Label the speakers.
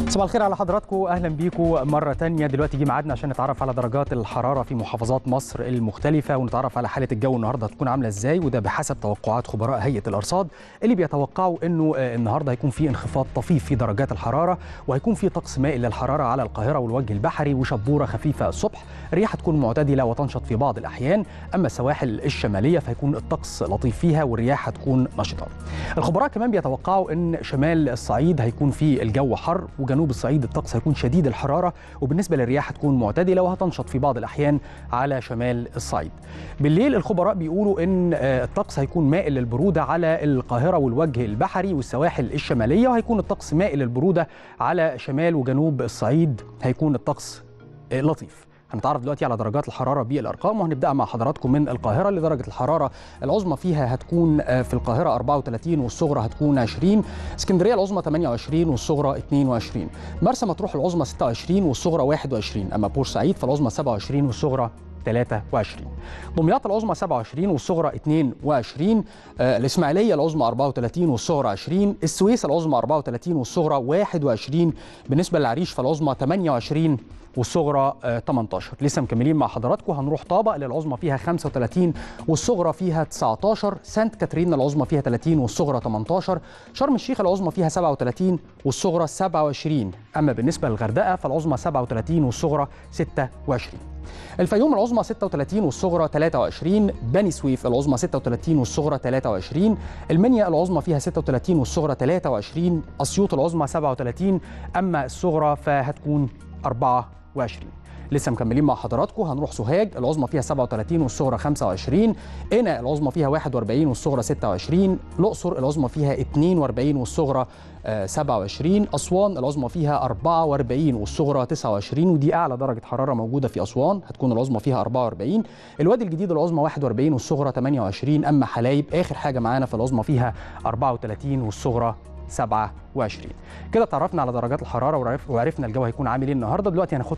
Speaker 1: صباح الخير على حضراتكم اهلا بيكم مره تانية دلوقتي جه ميعادنا عشان نتعرف على درجات الحراره في محافظات مصر المختلفه ونتعرف على حاله الجو النهارده هتكون عامله ازاي وده بحسب توقعات خبراء هيئه الارصاد اللي بيتوقعوا انه آه، النهارده هيكون في انخفاض طفيف في درجات الحراره وهيكون في طقس مائل للحراره على القاهره والوجه البحري وشبوره خفيفه الصبح الرياح هتكون معتدله وتنشط في بعض الاحيان اما السواحل الشماليه فهيكون الطقس لطيف فيها والرياح هتكون نشطه الخبراء كمان بيتوقعوا ان شمال الصعيد هيكون فيه الجو حر وجنوب الصعيد الطقس هيكون شديد الحراره وبالنسبه للرياح هتكون معتدله وهتنشط في بعض الاحيان على شمال الصعيد. بالليل الخبراء بيقولوا ان آه، الطقس هيكون مائل للبروده على القاهره والوجه البحري والسواحل الشماليه وهيكون الطقس مائل للبروده على شمال وجنوب الصعيد هيكون الطقس آه، لطيف. هنتعرف دلوقتي على درجات الحراره بالارقام وهنبدا مع حضراتكم من القاهره اللي درجه الحراره العظمى فيها هتكون آه، في القاهره 34 والصغرى هتكون 20 اسكندريه العظمى 28 والصغرى 22 مرسى مطروح العظمى 26 والصغرى 21 اما بورسعيد فالعظمى 27 والصغرى 23 دمياط العظمى 27 والصغرى 22 آه، الاسماعيليه العظمى 34 والصغرى 20 السويس العظمى 34 والصغرى 21 بالنسبه للعريش فالعظمى 28 والصغرى آه، 18 لسه مكملين مع حضراتكم هنروح طابق اللي العظمى فيها 35 والصغرى فيها 19 سانت كاترين العظمى فيها 30 والصغرى 18 شرم الشيخ العظمى فيها 37 والصغرى 27 اما بالنسبه للغردقه فالعظمى 37 والصغرى 26 الفيوم العظمى 36 والصغرى 23 بني سويف العظمى 36 والصغرى 23 المنيا العظمى فيها 36 والصغرى 23 اسيوط العظمى 37 اما الصغرى فهتكون 24 لسه مكملين مع حضراتكم هنروح سوهاج العظمى فيها 37 والصغرى 25 قنا العظمى فيها 41 والصغرى 26 الاقصر العظمى فيها 42 والصغرى آه، 27 اسوان العظمى فيها 44 والصغرى 29 ودي اعلى درجه حراره موجوده في اسوان هتكون العظمى فيها 44 الوادي الجديد العظمى 41 والصغرى 28 اما حلايب اخر حاجه معانا في العظمى فيها 34 والصغرى 27 كده اتعرفنا على درجات الحراره وعرف- وعرفنا الجو هيكون عامل ايه النهارده دلوقتي هناخد